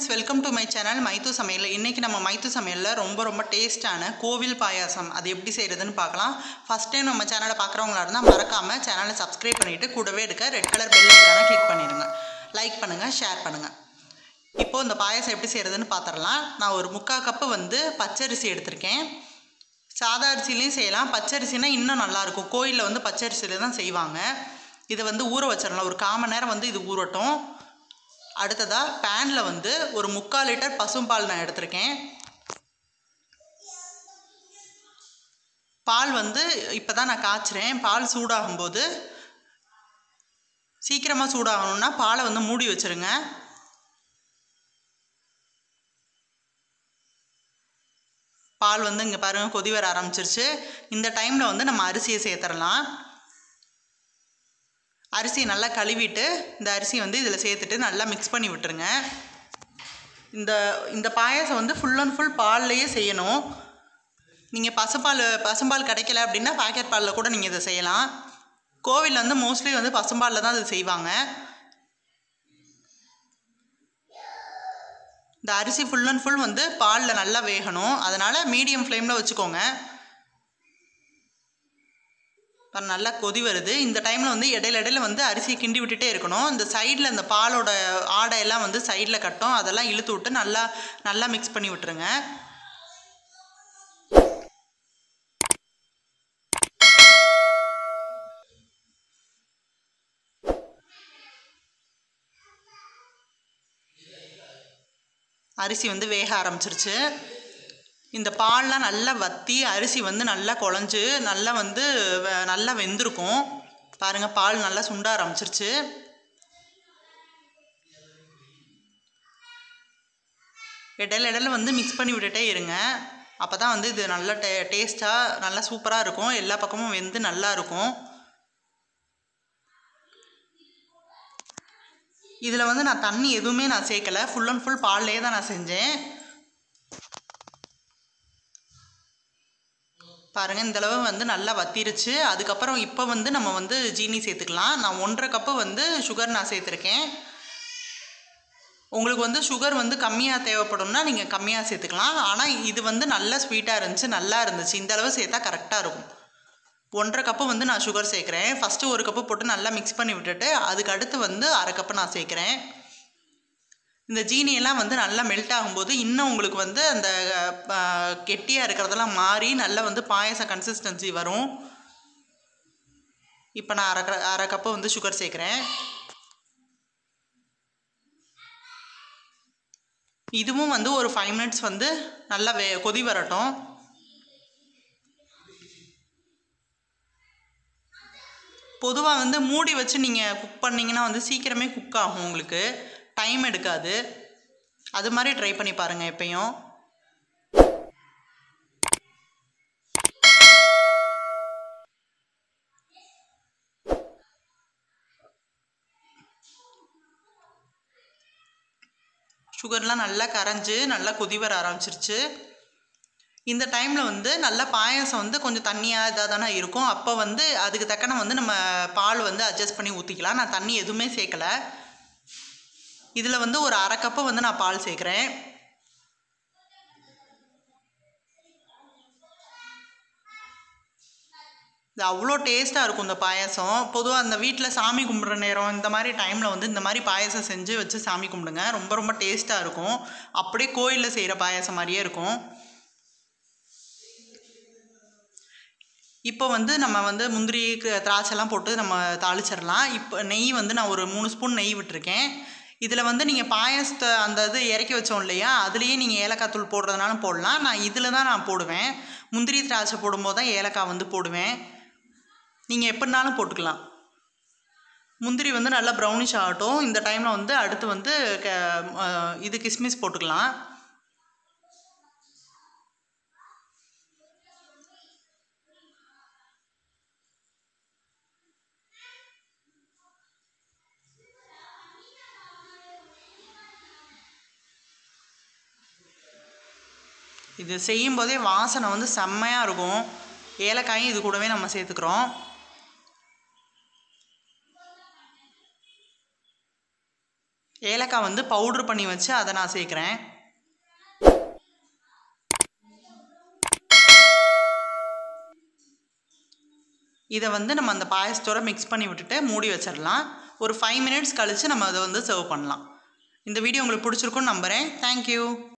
friends welcome to my channel மைத்து சமையல் இன்றைக்கி நம்ம மைத்து சமையலில் ரொம்ப ரொம்ப டேஸ்ட்டான கோவில் பாயாசம் அது எப்படி செய்கிறதுன்னு பார்க்கலாம் ஃபஸ்ட் டைம் நம்ம சேனலை பார்க்குறவங்களா இருந்தால் மறக்காமல் சேனலை சப்ஸ்கிரைப் பண்ணிவிட்டு கூடவே இருக்க ரெட் கலர் பெல் ஐக்கானை கிளிக் பண்ணிடுங்க லைக் பண்ணுங்கள் ஷேர் பண்ணுங்கள் இப்போது இந்த பாயாசம் எப்படி செய்கிறதுன்னு பார்த்துடலாம் நான் ஒரு முக்கால் கப்பு வந்து பச்சரிசி எடுத்திருக்கேன் சாதா அரிசிலையும் செய்யலாம் பச்சரிசினா இன்னும் நல்லாயிருக்கும் கோயிலில் வந்து பச்சரிசியில் தான் செய்வாங்க இதை வந்து ஊற வச்சிடலாம் ஒரு கால் மணி நேரம் வந்து இது ஊறட்டும் அடுத்ததாக பேனில் வந்து ஒரு முக்கால் லிட்டர் பசும்பால் நான் எடுத்திருக்கேன் பால் வந்து இப்போ தான் நான் காய்ச்சுறேன் பால் சூடாகும்போது சீக்கிரமாக சூடாகணும்னா பாலை வந்து மூடி வச்சுருங்க பால் வந்து இங்கே பாருங்கள் கொதி வர ஆரம்பிச்சிருச்சு இந்த டைமில் வந்து நம்ம அரிசியை சேர்த்துடலாம் அரிசியை நல்லா கழுவிட்டு இந்த அரிசியை வந்து இதில் சேர்த்துட்டு நல்லா மிக்ஸ் பண்ணி விட்டுருங்க இந்த இந்த பாயாசம் வந்து ஃபுல் அண்ட் ஃபுல் பால்லையே செய்யணும் நீங்கள் பசுப்பால் பசும்பால் கிடைக்கல அப்படின்னா பாக்கெட் பாலில் கூட நீங்கள் இதை செய்யலாம் கோவிலில் வந்து மோஸ்ட்லி வந்து பசும்பாலில் தான் இது செய்வாங்க இந்த அரிசி ஃபுல் அண்ட் ஃபுல் வந்து பாலில் நல்லா வேகணும் அதனால் மீடியம் ஃப்ளேமில் வச்சுக்கோங்க இப்போ நல்லா கொதி வருது இந்த டைமில் வந்து இடையில இடையில வந்து அரிசியை கிண்டி விட்டுட்டே இருக்கணும் இந்த சைடில் இந்த பாலோட ஆடையெல்லாம் வந்து சைடில் கட்டும் அதெல்லாம் இழுத்து விட்டு நல்லா நல்லா மிக்ஸ் பண்ணி விட்டுருங்க அரிசி வந்து வேக ஆரம்பிச்சிருச்சு இந்த பால்லாம் நல்லா வற்றி அரிசி வந்து நல்லா குழஞ்சு நல்லா வந்து வ- நல்லா வெந்திருக்கும் பாருங்கள் பால் நல்லா சுண்ட ஆரம்பிச்சிருச்சு இடையில இடையில வந்து மிக்ஸ் பண்ணி விட்டுட்டே இருங்க அப்போ தான் வந்து இது நல்லா டே டேஸ்ட்டாக நல்லா சூப்பராக இருக்கும் எல்லா பக்கமும் வெந்து நல்லா இருக்கும் இதில் வந்து நான் தண்ணி எதுவுமே நான் சேர்க்கலை ஃபுல் அண்ட் ஃபுல் பால்லே தான் நான் செஞ்சேன் பாருங்கள் இந்த அளவு வந்து நல்லா வத்திருச்சு அதுக்கப்புறம் இப்போ வந்து நம்ம வந்து ஜீனி சேர்த்துக்கலாம் நான் ஒன்றரை கப்பு வந்து சுகர் நான் சேர்த்துருக்கேன் உங்களுக்கு வந்து சுகர் வந்து கம்மியாக தேவைப்படும்னா நீங்கள் கம்மியாக சேர்த்துக்கலாம் ஆனால் இது வந்து நல்லா ஸ்வீட்டாக இருந்துச்சு நல்லா இருந்துச்சு இந்த அளவு சேர்த்தா கரெக்டாக இருக்கும் ஒன்றரை கப்பு வந்து நான் சுகர் சேர்க்குறேன் ஃபஸ்ட்டு ஒரு கப்பு போட்டு நல்லா மிக்ஸ் பண்ணி விட்டுட்டு அதுக்கு அடுத்து வந்து அரை கப்பு நான் சேர்க்குறேன் இந்த ஜீனியெல்லாம் வந்து நல்லா மெல்ட் ஆகும்போது இன்னும் உங்களுக்கு வந்து அந்த அஹ், கெட்டியாக இருக்கிறதெல்லாம் மாறி நல்லா வந்து பாயச கன்சிஸ்டன்சி வரும் இப்போ நான் அரை க- அரை கப்பு வந்து சுகர் சேர்க்குறேன் இதுவும் வந்து ஒரு ஃபைவ் மினிட்ஸ் வந்து நல்லா வே கொதி வரட்டும் பொதுவாக வந்து மூடி வச்சு நீங்கள் குக் பண்ணிங்கன்னா வந்து சீக்கிரமே குக் ஆகும் உங்களுக்கு டைம் எடுக்காது அது மாதிரி ட்ரை பண்ணி பாருங்கள் எப்பயும் சுகர்லாம் நல்லா கரைஞ்சு நல்லா கொதி வர ஆரம்பிச்சிருச்சு இந்த டைமில் வந்து நல்லா பாயாசம் வந்து கொஞ்சம் தண்ணியாக இதாக தானே இருக்கும் அப்போ வந்து அதுக்கு தக்கன வந்து நம்ம பால் வந்து அட்ஜஸ்ட் பண்ணி ஊற்றிக்கலாம் நான் தண்ணி எதுவுமே சேர்க்கல இதில் வந்து ஒரு அரை கப்பு வந்து நான் பால் சேர்க்குறேன் இது அவ்வளோ டேஸ்ட்டாக இருக்கும் இந்த பாயாசம் பொதுவாக அந்த வீட்டில் சாமி கும்பிட்ற நேரம் இந்த மாதிரி டைமில் வந்து இந்த மாதிரி பாயாசம் செஞ்சு வச்சு சாமி கும்பிடுங்க ரொம்ப ரொம்ப டேஸ்ட்டாக இருக்கும் அப்படியே கோயிலில் செய்கிற பாயாசம் மாதிரியே இருக்கும் இப்போ வந்து நம்ம வந்து முந்திரி க- திராட்சைலாம் போட்டு நம்ம தாளிச்சிடலாம் இப்போ நெய் வந்து நான் ஒரு மூணு ஸ்பூன் நெய் விட்டுருக்கேன் இதில் வந்து நீங்கள் பாயாசத்தை அந்த இது இறக்கி வச்சோம் இல்லையா அதுலேயே நீங்கள் ஏலக்காய் தூள் போடுறதுனாலும் போடலாம் நான் இதில் தான் நான் போடுவேன் முந்திரி திராட்சை போடும்போது தான் ஏலக்காய் வந்து போடுவேன் நீங்கள் எப்படினாலும் போட்டுக்கலாம் முந்திரி வந்து நல்லா ப்ரௌனிஷ் ஆகட்டும் இந்த டைமில் வந்து அடுத்து வந்து க அஹ் இது கிஸ்மிஸ் போட்டுக்கலாம் இது செய்யும்போதே வாசனை வந்து செம்மையாக இருக்கும் ஏலக்காயும் இது கூடவே நம்ம சேர்த்துக்கிறோம் ஏலக்காய் வந்து பவுட்ரு பண்ணி வச்சு அதை நான் சேர்க்குறேன் இதை வந்து நம்ம அந்த பாயசத்தோட மிக்ஸ் பண்ணி விட்டுட்டு மூடி வச்சிடலாம் ஒரு ஃபைவ் மினிட்ஸ் கழித்து நம்ம அதை வந்து சர்வ் பண்ணலாம் இந்த வீடியோ உங்களுக்கு பிடிச்சிருக்குன்னு நம்புகிறேன் தேங்க்யூ